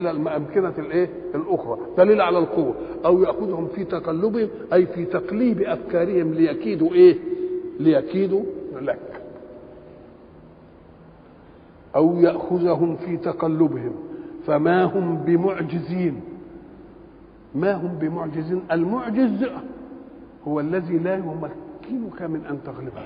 الى الامكنه الايه الاخرى دليل على القوه او ياخذهم في تقلبهم اي في تقليب افكارهم ليكيدوا ايه ليكيدوا لك او ياخذهم في تقلبهم فما هم بمعجزين ما هم بمعجزين المعجز هو الذي لا يمكنك من ان تغلبه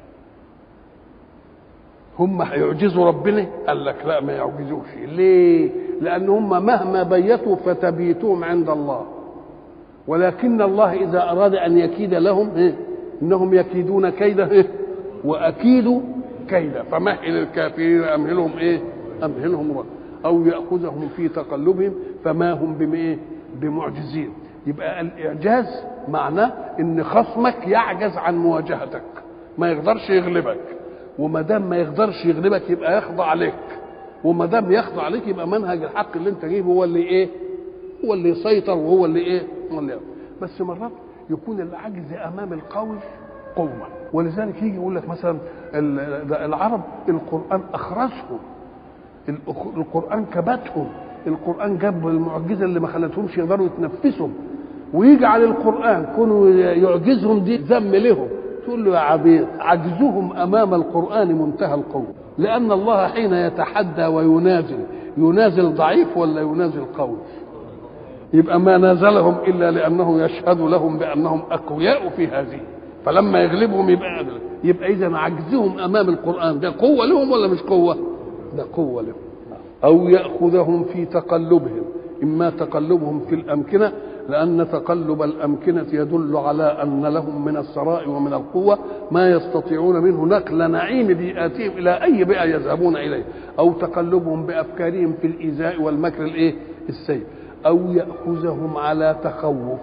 هم هيعجزوا ربنا قال لك لا ما يعجزوش ليه لان هم مهما بيتوا فتبيتهم عند الله ولكن الله اذا اراد ان يكيد لهم إيه؟ انهم يكيدون كيدا إيه؟ واكيد كيدا فمهل الكافرين امهلهم ايه امهلهم رد. او ياخذهم في تقلبهم فما هم بإيه؟ بمعجزين يبقى الاعجاز معناه ان خصمك يعجز عن مواجهتك ما يقدرش يغلبك وما دام ما يقدرش يغلبك يبقى يخضع لك وما دام يخضع عليك يبقى منهج الحق اللي انت جايبه هو اللي ايه هو اللي يسيطر وهو اللي ايه هو اللي يقدر. بس مرات يكون العجز امام القوي قوه ولذلك يجي يقول لك مثلا العرب القران اخرسهم القران كبتهم القران جاب المعجزه اللي ما خلتهمش يقدروا يتنفسوا ويجعل القران كونوا يعجزهم دي ذم لهم تقول له يا عبيد عجزهم امام القران منتهى القوه لان الله حين يتحدى وينازل ينازل ضعيف ولا ينازل قوي يبقى ما نازلهم الا لانه يشهد لهم بانهم اقوياء في هذه فلما يغلبهم يبقى أدل. يبقى اذا عجزهم امام القران ده قوه لهم ولا مش قوه ده قوه لهم او ياخذهم في تقلبهم اما تقلبهم في الامكنه لأن تقلب الأمكنة يدل على أن لهم من الثراء ومن القوة ما يستطيعون منه نقل نعيم بيئاتهم إلى أي بيئة يذهبون إليه أو تقلبهم بأفكارهم في الإيذاء والمكر الإيه؟ السيء أو يأخذهم على تخوف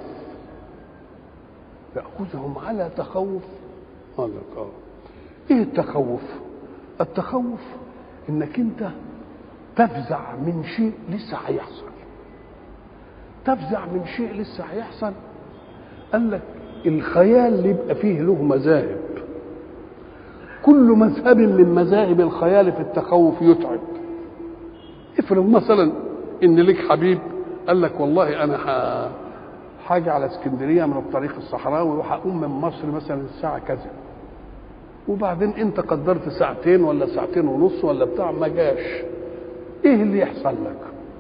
يأخذهم على تخوف قال لك آه إيه التخوف؟ التخوف إنك أنت تفزع من شيء لسه هيحصل تفزع من شيء لسه هيحصل قال لك الخيال اللي يبقى فيه له مذاهب كل مذهب من مذاهب الخيال في التخوف يتعب افرض مثلا ان لك حبيب قال لك والله انا حاجة على اسكندرية من الطريق الصحراوي وهقوم من مصر مثلا الساعة كذا وبعدين انت قدرت ساعتين ولا ساعتين ونص ولا بتاع ما جاش ايه اللي يحصل لك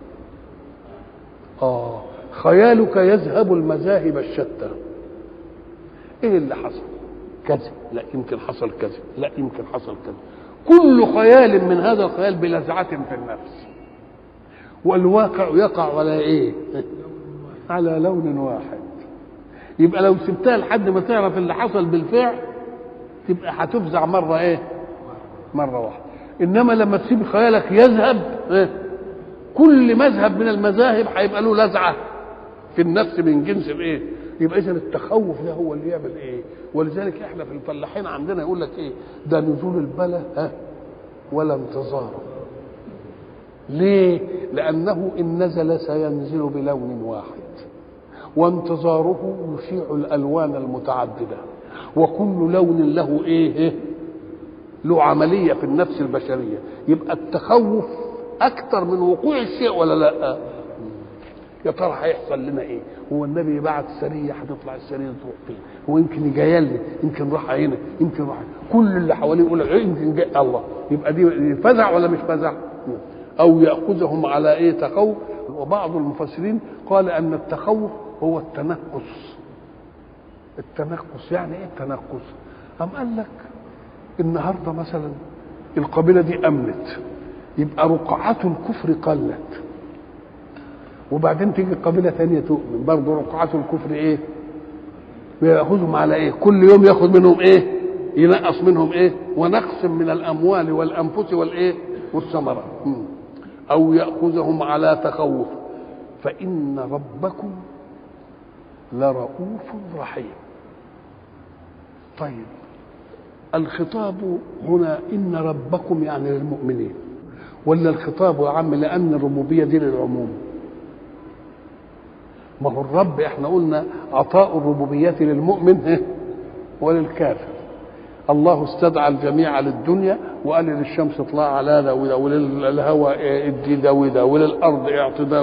اه خيالك يذهب المذاهب الشتى ايه اللي حصل كذا لا يمكن حصل كذا لا يمكن حصل كذا كل خيال من هذا الخيال بلذعة في النفس والواقع يقع على ايه على لون واحد يبقى لو سبتها لحد ما تعرف اللي حصل بالفعل تبقى هتفزع مرة ايه مرة واحدة انما لما تسيب خيالك يذهب إيه؟ كل مذهب من المذاهب هيبقى له لذعه في النفس من جنس الايه؟ يبقى اذا التخوف ده هو اللي يعمل ايه؟ ولذلك احنا في الفلاحين عندنا يقول لك ايه؟ ده نزول البلاء ها ولا انتظاره. ليه؟ لأنه إن نزل سينزل بلون واحد وانتظاره يشيع الألوان المتعددة وكل لون له إيه؟ له عملية في النفس البشرية يبقى التخوف اكتر من وقوع الشيء ولا لا يا ترى هيحصل لنا ايه هو النبي بعت سريه هتطلع السريه تروح فين هو يمكن جايه لي يمكن راح هنا يمكن راح كل اللي حواليه يقول إيه يمكن جاي الله يبقى دي فزع ولا مش فزع او ياخذهم على ايه تخوف وبعض المفسرين قال ان التخوف هو التنقص التنقص يعني ايه التنقص أم قال لك النهارده مثلا القبيله دي امنت يبقى رقعات الكفر قلت وبعدين تيجي قبيله ثانيه تؤمن برضه رقعات الكفر ايه وياخذهم على ايه كل يوم ياخذ منهم ايه ينقص منهم ايه ونقص من الاموال والانفس والايه والثمرات او ياخذهم على تخوف فان ربكم لرؤوف رحيم طيب الخطاب هنا ان ربكم يعني للمؤمنين ولا الخطاب يا عم لان الربوبيه دي للعموم ما هو الرب احنا قلنا عطاء الربوبيه للمؤمن وللكافر الله استدعى الجميع للدنيا وقال للشمس اطلع على ده وده وللهواء ادي ده وده وللارض اعطي ده